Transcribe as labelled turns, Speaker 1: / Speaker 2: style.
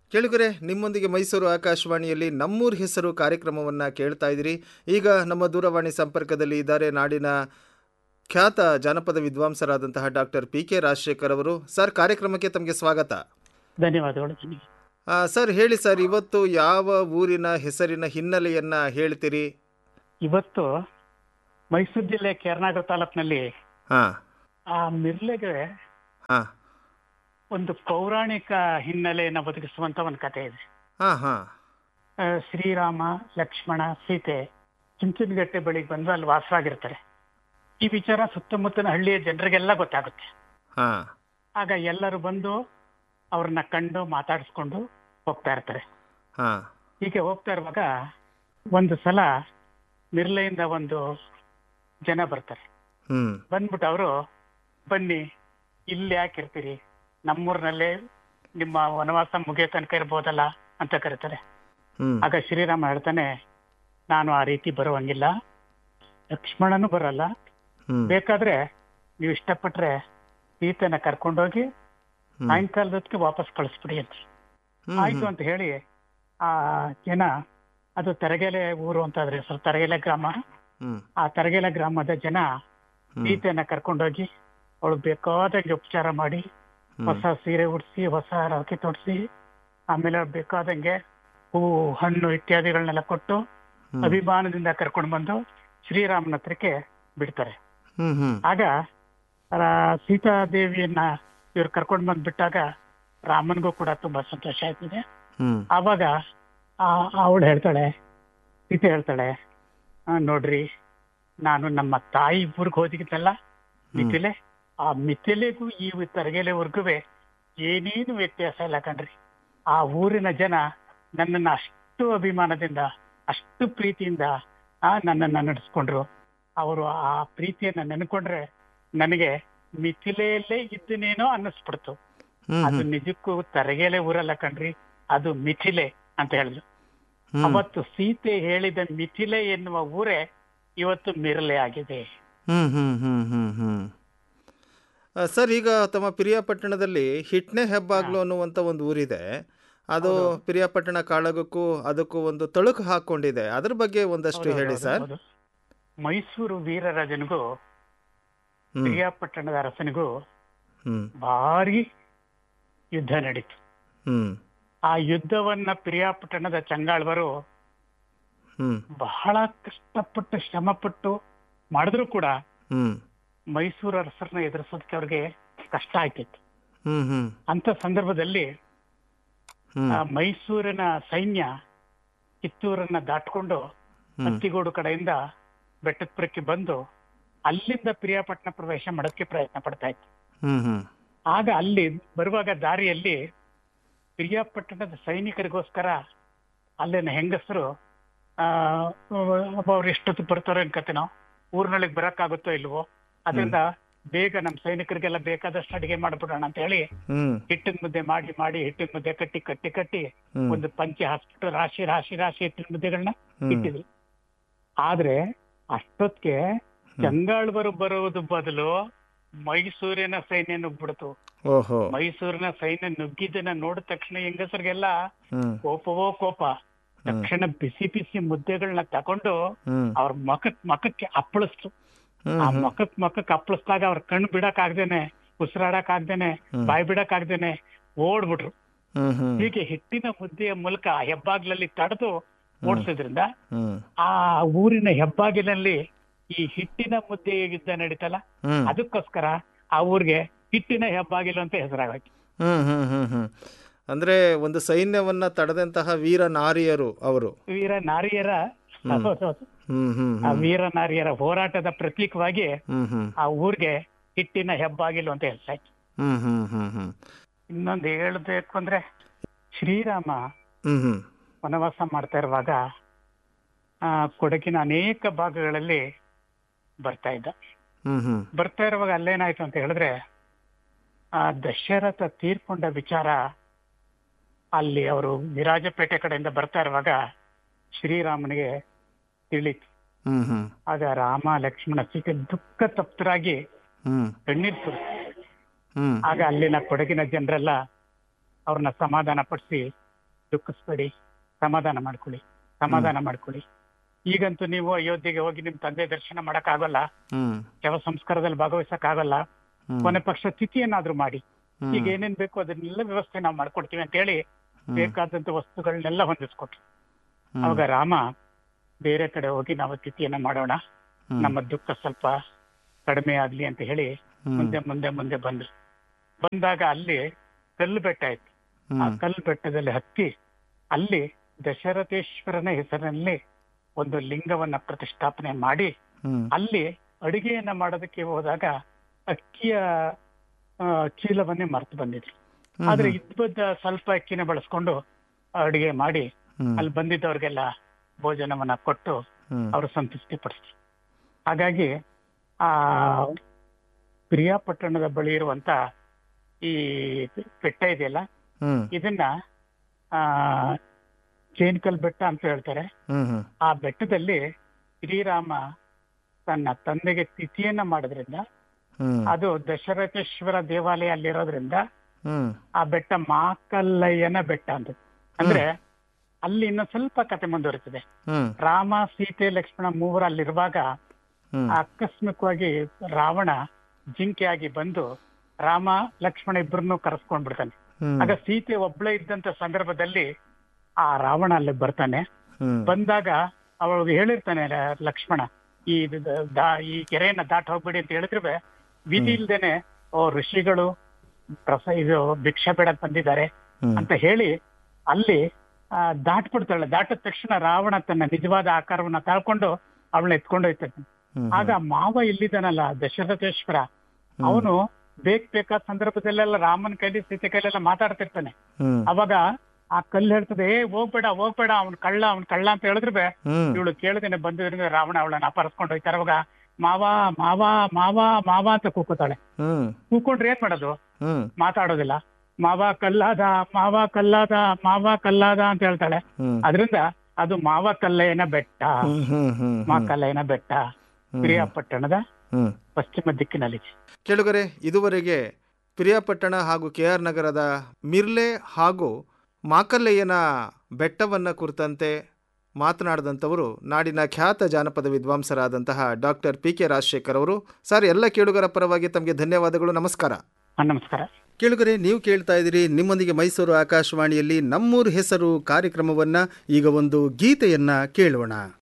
Speaker 1: ಕೇಳುಗರೆ ನಿಮ್ಮೊಂದಿಗೆ ಮೈಸೂರು ಆಕಾಶವಾಣಿಯಲ್ಲಿ ನಮ್ಮೂರ ಹೆಸರು ಕಾರ್ಯಕ್ರಮವನ್ನು ಕೇಳ್ತಾ ಇದ್ದೀರಿ ಈಗ ನಮ್ಮ ದೂರವಾಣಿ ಸಂಪರ್ಕದಲ್ಲಿ ಇದ್ದಾರೆ ನಾಡಿನ ಖ್ಯಾತ ಜಾನಪದ ವಿದ್ವಾಂಸರಾದಂತಹ ಡಾಕ್ಟರ್ ಪಿ ಕೆ ರಾಜಶೇಖರ್ ಅವರು ಸರ್ ಕಾರ್ಯಕ್ರಮಕ್ಕೆ ತಮಗೆ ಸ್ವಾಗತ
Speaker 2: ಧನ್ಯವಾದಗಳು ನನಗೆ
Speaker 1: ಆ, ಸರ್ ಹೇಳಿ ಸರ್ ಇವತ್ತು ಯಾವ ಊರಿನ ಹೆಸರಿನ ಹಿನ್ನೆಲೆಯನ್ನು ಹೇಳ್ತೀರಿ
Speaker 2: ಇವತ್ತು ಮೈಸೂರು ಜಿಲ್ಲೆ ಕೇರ್ನಾಡು ತಾಲೂಕಿನಲ್ಲಿ
Speaker 1: ಹಾಂ
Speaker 2: ಆ ಮಿರ್ಲೆಗೆ
Speaker 1: ಹಾಂ
Speaker 2: ಒಂದು ಪೌರಾಣಿಕ ಹಿನ್ನೆಲೆಯನ್ನು ಒದಗಿಸುವಂತ ಒಂದು ಕಥೆ ಇದೆ
Speaker 1: ಹಾಂ ಹಾಂ
Speaker 2: ಆ, ಶ್ರೀರಾಮ ಲಕ್ಷ್ಮಣ ಸೀತೆ ಚುಂಚನಗಟ್ಟೆ ಬಳಿಗೆ ಬಂದು ಅಲ್ಲಿ ವಾಸವಾಗಿರ್ತಾರೆ ಈ ವಿಚಾರ ಸುತ್ತಮುತ್ತಲಿನ ಹಳ್ಳಿಯ ಜನರಿಗೆಲ್ಲ ಗೊತ್ತಾಗುತ್ತೆ
Speaker 1: ಹಾಂ
Speaker 2: ಆಗ ಎಲ್ಲರೂ ಬಂದು ಅವ್ರನ್ನ ಕಂಡು ಮಾತಾಡಿಸ್ಕೊಂಡು ಹೋಗ್ತಾ ಇರ್ತಾರೆ
Speaker 1: ಹಾಂ
Speaker 2: ಹೀಗೆ ಹೋಗ್ತಾ ಇರುವಾಗ ಒಂದು ಸಲ ಮಿರ್ಲೆಯಿಂದ ಒಂದು ಜನ ಬರ್ತಾರೆ
Speaker 1: ಹ್ಞೂ
Speaker 2: ಬಂದ್ಬಿಟ್ಟು ಅವರು ಬನ್ನಿ ಇಲ್ಲಿ ಯಾಕೆ ಇರ್ತೀರಿ ನಮ್ಮೂರಿನಲ್ಲೇ ನಿಮ್ಮ ವನವಾಸ ಮುಗಿಯೋ ತನಕ ಇರ್ಬೋದಲ್ಲ ಅಂತ ಕರೀತಾರೆ
Speaker 1: ಹ್ಞೂ
Speaker 2: ಆಗ ಶ್ರೀರಾಮ ಹೇಳ್ತಾನೆ ನಾನು ಆ ರೀತಿ ಬರುವಂಗಿಲ್ಲ ಲಕ್ಷ್ಮಣನು ಬರಲ್ಲ
Speaker 1: ಹ್ಞೂ
Speaker 2: ಬೇಕಾದ್ರೆ ನೀವು ಇಷ್ಟಪಟ್ರೆ ಸೀತೆನ ಕರ್ಕೊಂಡೋಗಿ ಸಾಯಂಕಾಲದೊತ್ತಿಗೆ ವಾಪಸ್ ಕಳಿಸ್ಬಿಡಿ ಅಂತ ಆಯ್ತು ಅಂತ ಹೇಳಿ ಆ ಜನ ಅದು ತರಗೆಲೆ ಊರು ಅಂತ ಅದ್ರ ಹೆಸರು ತರಗೆಲೆ ಗ್ರಾಮ
Speaker 1: ಹ್ಞೂ
Speaker 2: ಆ ತರಗೆಲೆ ಗ್ರಾಮದ ಜನ ಸೀತೆಯನ್ನ ಕರ್ಕೊಂಡೋಗಿ ಅವಳು ಬೇಕಾದಂಗೆ ಉಪಚಾರ ಮಾಡಿ ಹೊಸ ಸೀರೆ ಉಡಿಸಿ ಹೊಸ ರಾಖಿ ತೊಡಿಸಿ ಆಮೇಲೆ ಅವ್ಳ್ ಬೇಕಾದಂಗೆ ಹೂವು ಹಣ್ಣು ಇತ್ಯಾದಿಗಳನ್ನೆಲ್ಲ ಕೊಟ್ಟು ಅಭಿಮಾನದಿಂದ ಕರ್ಕೊಂಡು ಬಂದು ಶ್ರೀರಾಮನ ಹತ್ರಕ್ಕೆ ಬಿಡ್ತಾರೆ
Speaker 1: ಹ್ಞೂ ಹ್ಞೂ
Speaker 2: ಆಗ ಆ, ಸೀತಾದೇವಿಯನ್ನ ಇವ್ರು ಕರ್ಕೊಂಡು ಬಂದ್ ಬಿಟ್ಟಾಗ ರಾಮನ್ಗೂ ಕೂಡ ತುಂಬಾ ಸಂತೋಷ ಆಯ್ತಿದೆ
Speaker 1: ಹ್ಞೂ
Speaker 2: ಆವಾಗ ಅವಳು ಹೇಳ್ತಾಳೆ ಸೀತೆ ಹೇಳ್ತಾಳೆ "ಆ, ನೋಡ್ರಿ ನಾನು ನಮ್ಮ ತಾಯಿ ಊರಿಗೆ ಹೋದಿದ್ದಲ್ಲ ಮಿಥಿಲೆ ಆ ಮಿಥಿಲೆಗೂ ಈ ತರಗೆಲೆವರೆಗೂ ಏನೇನು ವ್ಯತ್ಯಾಸ ಇಲ್ಲ ಕಣ್ರಿ ಆ ಊರಿನ ಜನ ನನ್ನನ್ನ ಅಷ್ಟು ಅಭಿಮಾನದಿಂದ ಅಷ್ಟು ಪ್ರೀತಿಯಿಂದ ಆ ನನ್ನನ್ನ ನಡೆಸ್ಕೊಂಡ್ರು ಅವರು ಆ ಪ್ರೀತಿಯನ್ನ ನೆನ್ಕೊಂಡ್ರೆ ನನಗೆ ಮಿಥಿಲೆಯಲ್ಲೇ ಇದ್ದನೇನೋ ಅನ್ನಿಸ್ಬಿಡ್ತು ಅದು ನಿಜಕ್ಕೂ ತರಗೆಲೆ ಊರಲ್ಲ ಕಣ್ರಿ ಅದು ಮಿಥಿಲೆ ಅಂತ ಹೇಳಿದ್ರು ಅವತ್ತು ಸೀತೆ ಹೇಳಿದ ಮಿಥಿಲೆ ಎನ್ನುವ ಊರೇ ಇವತ್ತು ಮಿರ್ಲೆ ಆಗಿದೆ
Speaker 1: ಹ್ಮ್ ಹ್ಮ್ ಹ್ಮ್ ಹ್ಮ್ ಹ್ಮ್ ಆ, ಸರ್ ಈಗ ತಮ್ಮ ಪಿರಿಯಾಪಟ್ಟಣದಲ್ಲಿ ಹಿಟ್ನೆ ಹೆಬ್ಬಾಗ್ಲು ಅನ್ನುವಂಥ ಒಂದು ಊರಿದೆ ಅದು ಪಿರಿಯಾಪಟ್ಟಣ ಕಾಳಗಕ್ಕೂ ಅದಕ್ಕೂ ಒಂದು ತಳುಕು ಹಾಕೊಂಡಿದೆ ಅದ್ರ ಬಗ್ಗೆ ಒಂದಷ್ಟು
Speaker 2: ಹೌದು,
Speaker 1: ಹೇಳಿ
Speaker 2: ಹೌದು,
Speaker 1: ಸರ್
Speaker 2: ಹೌದು. ಮೈಸೂರು ವೀರರಾಜನಿಗೂ
Speaker 1: ಹ್ಮ್
Speaker 2: ಪ್ರಿಯಾಪಟ್ಟಣದ ಅರಸನಿಗೂ
Speaker 1: ಹ್ಮ್
Speaker 2: ಭಾರಿ ಯುದ್ಧ ನಡೀತು
Speaker 1: ಹ್ಮ್
Speaker 2: ಆ ಯುದ್ಧವನ್ನ ಪ್ರಿಯಾಪಟ್ಟಣದ ಚಂಗಾಳ್ವರು
Speaker 1: ಹ್ಮ್
Speaker 2: ಬಹಳ ಕಷ್ಟಪಟ್ಟು ಶ್ರಮಪಟ್ಟು ಮಾಡಿದ್ರು ಕೂಡ
Speaker 1: ಹ್ಮ್
Speaker 2: ಮೈಸೂರು ಅರಸರನ್ನ ಎದುರಿಸೋದಕ್ಕೆ ಅವ್ರಿಗೆ ಕಷ್ಟ ಆಯ್ತಿತ್ತು
Speaker 1: ಹ್ಮ್ ಹ್ಮ್
Speaker 2: ಅಂತ ಸಂದರ್ಭದಲ್ಲಿ
Speaker 1: ಹ್ಮ್
Speaker 2: ಆ ಮೈಸೂರಿನ ಸೈನ್ಯ ಕಿತ್ತೂರನ್ನ ದಾಟ್ಕೊಂಡು
Speaker 1: ಹ್ಮ್
Speaker 2: ಹತ್ತಿಗೋಡು ಕಡೆಯಿಂದ ಬೆಟ್ಟದಪುರಕ್ಕೆ ಬಂದು ಅಲ್ಲಿಂದ ಪ್ರಿಯಾಪಟ್ಟಣ ಪ್ರವೇಶ ಮಾಡೋದಕ್ಕೆ ಪ್ರಯತ್ನ ಪಡ್ತಾ ಇತ್ತು
Speaker 1: ಹ್ಮ್ ಹ್ಮ್
Speaker 2: ಆಗ ಅಲ್ಲಿ ಬರುವಾಗ ದಾರಿಯಲ್ಲಿ ಪ್ರಿಯಾಪಟ್ಟಣದ ಸೈನಿಕರಿಗೋಸ್ಕರ ಅಲ್ಲಿನ ಹೆಂಗಸರು ಆ ಒಬ್ಬ ಅವ್ರು ಎಷ್ಟೊತ್ತು ಬರ್ತಾರೋ ಅನ್ಕತೆ ನಾವು ಊರ್ನೊಳಗೆ ಬರಕ್ಕಾಗುತ್ತೋ ಇಲ್ವೋ ಅದರಿಂದ ಬೇಗ ನಮ್ಮ ಸೈನಿಕರಿಗೆಲ್ಲ ಬೇಕಾದಷ್ಟು ಅಡಿಗೆ ಮಾಡ್ಬಿಡೋಣ ಅಂತ ಹೇಳಿ
Speaker 1: ಹ್ಮ್
Speaker 2: ಹಿಟ್ಟಿನ ಮುದ್ದೆ ಮಾಡಿ ಮಾಡಿ ಹಿಟ್ಟಿನ ಮುದ್ದೆ ಕಟ್ಟಿ ಕಟ್ಟಿ ಕಟ್ಟಿ
Speaker 1: ಹ್ಮ್
Speaker 2: ಒಂದು ಪಂಚೆ ಹಾಸ್ಬಿಟ್ಟು ರಾಶಿ ರಾಶಿ ರಾಶಿ ಹಿಟ್ಟಿನ ಮುದ್ದೆಗಳನ್ನ
Speaker 1: ಹ್ಮ್
Speaker 2: ಇಟ್ಟಿದ್ರು ಆದ್ರೆ ಅಷ್ಟೊತ್ತಿಗೆ ಚಂಗಾಳ್ವರು ಬರುವುದು ಬದಲು ಮೈಸೂರಿನ ಸೈನ್ಯ ನುಗ್ಬಿಡ್ತು
Speaker 1: ಓಹೋ
Speaker 2: ಮೈಸೂರಿನ ಸೈನ್ಯ ನುಗ್ಗಿದ್ದನ್ನ ನೋಡಿದ ತಕ್ಷಣ ಹೆಂಗಸರಿಗೆಲ್ಲ
Speaker 1: ಹ್ಮ್
Speaker 2: ಕೋಪವೋ ಕೋಪ ತಕ್ಷಣ ಬಿಸಿ ಬಿಸಿ ಮುದ್ದೆಗಳನ್ನ ತಕೊಂಡು
Speaker 1: ಹ್ಮ್
Speaker 2: ಅವ್ರ ಮಖಕ್ ಮಖಕ್ಕೆ ಅಪ್ಪಳಿಸ್ತು
Speaker 1: ಹ್ಮ್
Speaker 2: ಆ
Speaker 1: ಹ್ಮ್
Speaker 2: ಮಖಕ್ ಮಖಕ್ ಅಪ್ಪಳಿಸ್ದಾಗ ಅವ್ರ ಕಣ್ಣು ಬಿಡಕ್ ಆಗ್ದೇನೆ ಉಸಿರಾಡಕ್ ಆಗ್ದೇನೆ
Speaker 1: ಹ್ಮ್.
Speaker 2: ಬಾಯಿ ಬಿಡಕ್ ಆಗ್ದೇನೆ ಓಡ್ಬಿಟ್ರು
Speaker 1: ಹ್ಮ್ ಹ್ಮ್
Speaker 2: ಹೀಗೆ ಹಿಟ್ಟಿನ ಮುದ್ದೆಯ ಮೂಲಕ ಹೆಬ್ಬಾಗ್ಲಲ್ಲಿ ತಡೆದು ಓಡಿಸೋದ್ರಿಂದ
Speaker 1: ಹ್ಮ್
Speaker 2: ಆ ಊರಿನ ಹೆಬ್ಬಾಗಿಲಲ್ಲಿ ಈ ಹಿಟ್ಟಿನ ಮುದ್ದೆ ಯುದ್ಧ ನಡೀತಲ್ಲ
Speaker 1: ಹ್ಮ್
Speaker 2: ಅದಕ್ಕೋಸ್ಕರ ಆ ಊರಿಗೆ ಹಿಟ್ಟಿನ ಹೆಬ್ಬಾಗಿಲು ಅಂತ ಹೆಸರಾಗೈತೆ
Speaker 1: ಹ್ಮ್ ಹ್ಮ್ ಹ್ಮ್ ಹ್ಮ್ ಅಂದ್ರೆ ಒಂದು ಸೈನ್ಯವನ್ನ ತಡೆದಂತಹ ವೀರ ನಾರಿಯರು ಅವರು
Speaker 2: ವೀರ ನಾರಿಯರ ಹೌದೌದು.
Speaker 1: ಹ್ಮ್ ಹ್ಮ್
Speaker 2: ಆ
Speaker 1: ಹ್ಮ್
Speaker 2: ವೀರ ನಾರಿಯರ ಹೋರಾಟದ ಪ್ರತೀಕವಾಗಿ
Speaker 1: ಹ್ಮ್ ಹ್ಮ್
Speaker 2: ಆ ಊರಿಗೆ ಹಿಟ್ಟಿನ ಹೆಬ್ಬಾಗಿಲು ಅಂತ ಹೆಸರಾಯ್ತು
Speaker 1: ಹ್ಮ್ ಹ್ಮ್ ಹ್ಮ್ ಹ್ಮ್
Speaker 2: ಇನ್ನೊಂದು ಹೇಳ್ಬೇಕು ಅಂದ್ರೆ ಶ್ರೀರಾಮ
Speaker 1: ಹ್ಮ್ ಹ್ಮ್
Speaker 2: ವನವಾಸ ಮಾಡ್ತಾ ಇರುವಾಗ ಆ ಕೊಡಗಿನ ಅನೇಕ ಭಾಗಗಳಲ್ಲಿ ಬರ್ತಾ ಇದ್ದ
Speaker 1: ಹ್ಮ್ ಹ್ಮ್
Speaker 2: ಬರ್ತಾ ಇರುವಾಗ ಅಲ್ಲೇನಾಯ್ತು ಅಂತ ಹೇಳಿದ್ರೆ ಆ ದಶರಥ ತೀರ್ಕೊಂಡ ವಿಚಾರ ಅಲ್ಲಿ ಅವರು ವಿರಾಜಪೇಟೆ ಕಡೆಯಿಂದ ಬರ್ತಾ ಇರುವಾಗ ಶ್ರೀರಾಮನಿಗೆ ತಿಳಿತು
Speaker 1: ಹ್ಮ್ ಹ್ಮ್
Speaker 2: ಆಗ ರಾಮ ಲಕ್ಷ್ಮಣ ಸೀತೆ ದುಃಖ ತಪ್ತರಾಗಿ
Speaker 1: ಹ್ಮ್
Speaker 2: ಕಣ್ಣೀರ್ ಸುರಿದ್ರು
Speaker 1: ಹ್ಮ್
Speaker 2: ಆಗ ಅಲ್ಲಿನ ಕೊಡಗಿನ ಜನರೆಲ್ಲ ಅವ್ರನ್ನ ಸಮಾಧಾನ ಪಡಿಸಿ ದುಃಖಿಸ್ಬೇಡಿ ಸಮಾಧಾನ ಮಾಡ್ಕೊಳ್ಳಿ ಸಮಾಧಾನ ಮಾಡ್ಕೊಳ್ಳಿ ಈಗಂತೂ ನೀವು ಅಯೋಧ್ಯೆಗೆ ಹೋಗಿ ನಿಮ್ ತಂದೆ ದರ್ಶನ ಮಾಡಕ್ ಆಗಲ್ಲ
Speaker 1: ಹ್ಮ್
Speaker 2: ಶವ ಸಂಸ್ಕಾರದಲ್ಲಿ ಭಾಗವಹಿಸಕ್ ಆಗಲ್ಲ
Speaker 1: ಹ್ಮ್.
Speaker 2: ಕೊನೆ ಪಕ್ಷ ತಿಥಿಯನ್ನಾದ್ರೂ ಮಾಡಿ
Speaker 1: ಹ್ಮ್.
Speaker 2: ಈಗ ಏನೇನ್ ಬೇಕು ಅದನ್ನೆಲ್ಲ ವ್ಯವಸ್ಥೆ ನಾವು ಮಾಡ್ಕೊಡ್ತೀವಿ ಅಂತ ಹೇಳಿ
Speaker 1: ಹ್ಮ್.
Speaker 2: ಬೇಕಾದಂತ ವಸ್ತುಗಳನ್ನೆಲ್ಲ ಹೊಂದಿಸ್ಕೊಟ್ರು
Speaker 1: ಹ್ಮ್.
Speaker 2: ಅವಾಗ ರಾಮ ಬೇರೆ ಕಡೆ ಹೋಗಿ ನಾವು ತಿಥಿಯನ್ನ ಮಾಡೋಣ
Speaker 1: ಹ್ಮ್.
Speaker 2: ನಮ್ಮ ದುಃಖ ಸ್ವಲ್ಪ ಕಡಿಮೆ ಆಗ್ಲಿ ಅಂತ ಹೇಳಿ
Speaker 1: ಹ್ಮ್.
Speaker 2: ಮುಂದೆ ಮುಂದೆ ಮುಂದೆ ಬಂದ್ರು ಬಂದಾಗ ಅಲ್ಲಿ ಕಲ್ಲು ಬೆಟ್ಟ ಇತ್ತು ಆ
Speaker 1: ಹ್ಮ್.
Speaker 2: ಕಲ್ಲು ಬೆಟ್ಟದಲ್ಲಿ ಹತ್ತಿ ಅಲ್ಲಿ ದಶರಥೇಶ್ವರನ ಹೆಸರಿನಲ್ಲಿ ಒಂದು ಲಿಂಗವನ್ನ ಪ್ರತಿಷ್ಠಾಪನೆ ಮಾಡಿ
Speaker 1: ಹ್ಮ್.
Speaker 2: ಅಲ್ಲಿ ಅಡಿಗೆಯನ್ನ ಮಾಡೋದಕ್ಕೆ ಹೋದಾಗ ಅಕ್ಕಿಯ ಆ, ಚೀಲವನ್ನೇ ಮರ್ತು ಬಂದಿದ್ರು
Speaker 1: ಹ್ಮ್.
Speaker 2: ಆದ್ರೆ ಇದ್ಬದ್ದ ಸ್ವಲ್ಪ ಅಕ್ಕಿನ ಬಳಸ್ಕೊಂಡು ಅಡಿಗೆ ಮಾಡಿ
Speaker 1: ಹ್ಮ್.
Speaker 2: ಅಲ್ಲಿ ಬಂದಿದ್ದವ್ರಿಗೆಲ್ಲ ಭೋಜನವನ್ನ ಕೊಟ್ಟು
Speaker 1: ಹ್ಮ್.
Speaker 2: ಅವರು ಸಂತೃಪ್ತಿ ಪಡಿಸ್ತಾರೆ ಹಾಗಾಗಿ ಆ ಪ್ರಿಯಾಪಟ್ಟಣದ ಬಳಿ ಇರುವಂತ ಈ ಬೆಟ್ಟ ಇದೆಯಲ್ಲ
Speaker 1: ಹ್ಮ್.
Speaker 2: ಇದನ್ನ ಆ ಚೇನ್ಕಲ್ ಬೆಟ್ಟ ಅಂತ ಹೇಳ್ತಾರೆ
Speaker 1: ಹ್ಮ್. ಹ್ಮ್.
Speaker 2: ಆ ಬೆಟ್ಟದಲ್ಲಿ ಶ್ರೀರಾಮ ತನ್ನ ತಂದೆಗೆ ತಿಥಿಯನ್ನ ಮಾಡೋದ್ರಿಂದ
Speaker 1: ಹ್ಮ್.
Speaker 2: ಅದು ದಶರಥೇಶ್ವರ ದೇವಾಲಯ ಅಲ್ಲಿರೋದ್ರಿಂದ
Speaker 1: ಹ್ಮ್.
Speaker 2: ಆ ಬೆಟ್ಟ ಮಾಕಲ್ಲಯ್ಯನ ಬೆಟ್ಟ ಅಂತ ಅಂದ್ರೆ ಅಲ್ಲಿ ಇನ್ನು ಸ್ವಲ್ಪ ಕತೆ ಮುಂದುವರಿತದೆ
Speaker 1: ಹ್ಮ್.
Speaker 2: ರಾಮ ಸೀತೆ ಲಕ್ಷ್ಮಣ ಮೂವರು ಅಲ್ಲಿರುವಾಗ
Speaker 1: ಹ್ಮ್.
Speaker 2: ಆಕಸ್ಮಿಕವಾಗಿ ರಾವಣ ಜಿಂಕೆಯಾಗಿ ಬಂದು ರಾಮ ಲಕ್ಷ್ಮಣ ಇಬ್ಬರನ್ನು ಕರೆಸ್ಕೊಂಡ್ ಬಿಡ್ತಾನೆ
Speaker 1: ಹ್ಮ್.
Speaker 2: ಆಗ ಸೀತೆ ಒಬ್ಳೆ ಇದ್ದಂತ ಸಂದರ್ಭದಲ್ಲಿ ಆ ರಾವಣ ಅಲ್ಲಿ ಬರ್ತಾನೆ
Speaker 1: ಹ್ಮ್.
Speaker 2: ಬಂದಾಗ ಅವಳಿಗೆ ಹೇಳಿರ್ತಾನೆ ರ- ಲಕ್ಷ್ಮಣ ಈ ಇದು ದ- ದಾ- ಈ ಕೆರೆಯನ್ನ ದಾಟ ಹೋಗ್ಬೇಡಿ ಅಂತ ಹೇಳಿದ್ರೆ ವಿಧಿ ಇಲ್ದೇನೆ ಓ ಋಷಿಗಳು ಪ್ರಸ ಇದು ಭಿಕ್ಷೆ ಬೇಡಕ್ ಬಂದಿದ್ದಾರೆ
Speaker 1: ಹ್ಮ್.
Speaker 2: ಅಂತ ಹೇಳಿ ಅಲ್ಲಿ ಆ, ದಾಟ್ಬಿಡ್ತಾಳೆ ದಾಟಿದ ತಕ್ಷಣ ರಾವಣ ತನ್ನ ನಿಜವಾದ ಆಕಾರವನ್ನ ತಾಳ್ಕೊಂಡು ಅವಳನ್ನ ಎತ್ಕೊಂಡು ಹೋಗ್ತಾನೆ
Speaker 1: ಹ್ಮ್.
Speaker 2: ಆಗ ಮಾವ ಇಲ್ಲಿದ್ದಾನಲ್ಲ ದಶರಥೇಶ್ವರ ಅವನು ಬೇಕ್ ಬೇಕಾದ ಸಂದರ್ಭದಲ್ಲೆಲ್ಲ ರಾಮನ ಕೈಲಿ ಸೀತೆ ಕೈಲೆಲ್ಲ ಮಾತಾಡ್ತಿರ್ತಾನೆ
Speaker 1: ಹ್ಮ್.
Speaker 2: ಅವಾಗ ಆ ಕಲ್ಲು ಹೇಳ್ತದೆ ಏ ಹೋಗ್ಬೇಡ ಹೋಗ್ಬೇಡ ಅವ್ನ್ ಕಳ್ಳ ಅವ್ನ್ ಕಳ್ಳ ಅಂತ ಹೇಳಿದ್ರೆ
Speaker 1: ಹ್ಮ್.
Speaker 2: ಇವಳು ಕೇಳ್ದೇನೆ ಬಂದಿದ್ರಿಂದ ರಾವಣ ಅವಳನ್ನ ಅಪಹರಿಸ್ಕೊಂಡು ಹೋಯ್ತಾರೆ ಅವಾಗ ಮಾವ ಮಾವ ಮಾವ ಮಾವ ಅಂತ ಕೂಕೋತಾಳೆ
Speaker 1: ಹ್ಮ್.
Speaker 2: ಕೂಕೊಂಡ್ರೆ ಏನ್ ಮಾಡೋದು
Speaker 1: ಹ್ಮ್.
Speaker 2: ಮಾತಾಡೋದಿಲ್ಲ ಮಾವ ಕಲ್ಲಾದ ಮಾವ ಕಲ್ಲಾದ ಮಾವ ಕಲ್ಲಾದ ಅಂತ ಹೇಳ್ತಾಳೆ
Speaker 1: ಹ್ಮ್.
Speaker 2: ಅದರಿಂದ ಅದು ಮಾವ ಕಲ್ಲಯ್ಯನ ಬೆಟ್ಟ
Speaker 1: ಹ್ಮ್. ಹ್ಮ್. ಹ್ಮ್.
Speaker 2: ಮಾ ಕಲ್ಲಯ್ಯನ ಬೆಟ್ಟ ಪ್ರಿಯಾಪಟ್ಟಣದ
Speaker 1: ಹ್ಮ್.
Speaker 2: ಪಶ್ಚಿಮ ದಿಕ್ಕಿನಲ್ಲಿದೆ
Speaker 1: ಕೆಳಗರೆ ಇದುವರೆಗೆ ಪ್ರಿಯಾಪಟ್ಟಣ ಹಾಗೂ ಕೆ ಆರ್ ನಗರದ ಮಿರ್ಲೆ ಹಾಗೂ ಮಾಕಲ್ಲಯ್ಯನ ಬೆಟ್ಟವನ್ನು ಕುರಿತಂತೆ ಮಾತನಾಡಿದಂಥವರು ನಾಡಿನ ಖ್ಯಾತ ಜಾನಪದ ವಿದ್ವಾಂಸರಾದಂತಹ ಡಾಕ್ಟರ್ ಪಿ ಕೆ ರಾಜಶೇಖರ್ ಅವರು ಸರ್ ಎಲ್ಲ ಕೇಳುಗರ ಪರವಾಗಿ ತಮಗೆ ಧನ್ಯವಾದಗಳು ನಮಸ್ಕಾರ
Speaker 2: ಹಾ, ನಮಸ್ಕಾರ
Speaker 1: ಕೇಳುಗರೆ ನೀವು ಕೇಳ್ತಾ ಇದ್ದೀರಿ ನಿಮ್ಮೊಂದಿಗೆ ಮೈಸೂರು ಆಕಾಶವಾಣಿಯಲ್ಲಿ ನಮ್ಮೂರು ಹೆಸರು ಕಾರ್ಯಕ್ರಮವನ್ನು ಈಗ ಒಂದು ಗೀತೆಯನ್ನು ಕೇಳೋಣ